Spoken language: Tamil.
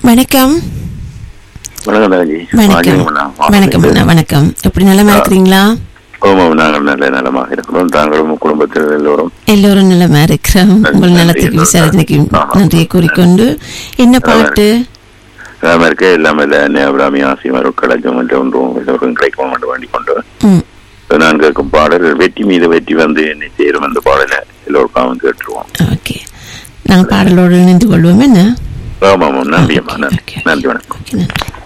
வணக்கம் வணக்கம் தங்கச்சி வணக்கம் வாங்கிக்கோங்க. வணக்கம் அண்ணா வணக்கம் எப்படி நலமா இருக்கிறீங்களா ஆமாம் நாங்கள் நல்ல நலமாக இருக்கிறோம் தாங்களும் குடும்பத்தில் எல்லோரும் எல்லோரும் நலமா இருக்கிறோம் உங்கள் நன்றி, நலத்துக்கு நன்றி. விசாரணைக்கு ஆமா. நன்றியை கூறிக்கொண்டு என்ன பாட்டு நலமாக இருக்க எல்லாம் இல்லை என்ன அபிராமி ஆசியமர் கலாச்சம் என்று ஒன்றும் எல்லோரும் கிடைக்கும் என்று வேண்டிக் கொண்டு ம், நான் கேட்கும் பாடல் வெற்றி மீது வெற்றி வந்து என்னை சேரும் அந்த பாடலை எல்லோருக்கும் வந்து கேட்டுருவோம் ஓகே நாங்கள் பாடலோடு இணைந்து கொள்வோம் என்ன ஆமாம் ஆமாம் நன்றி அம்மா நன்றி ஓகே, ஓகே. நன்றி வணக்கம் ஓகே நன்றி